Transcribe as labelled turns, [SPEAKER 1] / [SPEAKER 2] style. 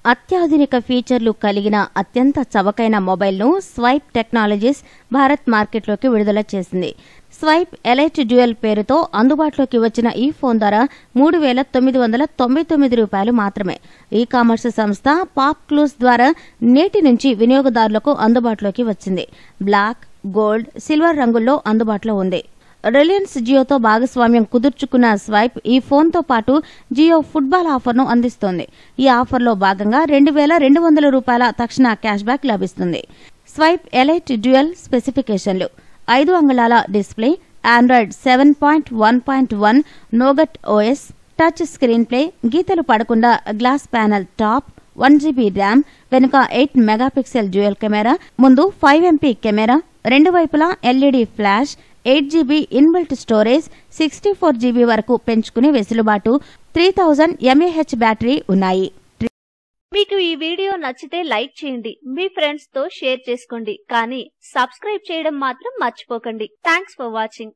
[SPEAKER 1] అత్యాధునిక ఫీచర్లు కలిగిన అత్యంత చవకైన మొబైల్ను స్వైప్ టెక్నాలజీస్ భారత్ మార్కెట్లోకి విడుదల చేసింది స్వైప్ ఎలైట్ డ్యూయల్ పేరుతో అందుబాటులోకి వచ్చిన ఈ ఫోన్ ధర మూడు వేల తొమ్మిది వందల తొంభై తొమ్మిది రూపాయలు మాత్రమే ఈ కామర్స్ సంస్థ పాప్ క్లూస్ ద్వారా నేటి నుంచి వినియోగదారులకు అందుబాటులోకి వచ్చింది బ్లాక్ గోల్డ్ సిల్వర్ రంగుల్లో అందుబాటులో ఉంది రిలయన్స్ జియోతో భాగస్వామ్యం కుదుర్చుకున్న స్వైప్ ఈ ఫోన్తో పాటు జియో ఫుట్బాల్ ఆఫర్ను అందిస్తోంది ఈ ఆఫర్లో భాగంగా రెండు వేల రెండు వందల రూపాయల తక్షణ క్యాష్ బ్యాక్ లభిస్తుంది స్వైప్ ఎలైట్ డ్యూయల్ స్పెసిఫికేషన్లు ఐదు అంగుళాల display android seven point one point one nougat OS touch screen play గీతలు పడకుండా glass panel top one GB RAM వెనుక ఎయిట్ మెగాపిక్సెల్ డ్యూయల్ కెమెరా ముందు ఫైవ్ ఎంపీ కెమెరా రెండు వైపులా LED flash eight GB inbuilt storage sixty four GB వరకు పెంచుకునే వెసులుబాటు three thousand mAh battery ఉన్నాయి
[SPEAKER 2] మీకు ఈ వీడియో నచ్చితే లైక్ చేయండి మీ ఫ్రెండ్స్ తో షేర్ చేసుకోండి కానీ సబ్స్క్రైబ్ చేయడం మాత్రం మర్చిపోకండి థ్యాంక్స్ ఫర్ వాచింగ్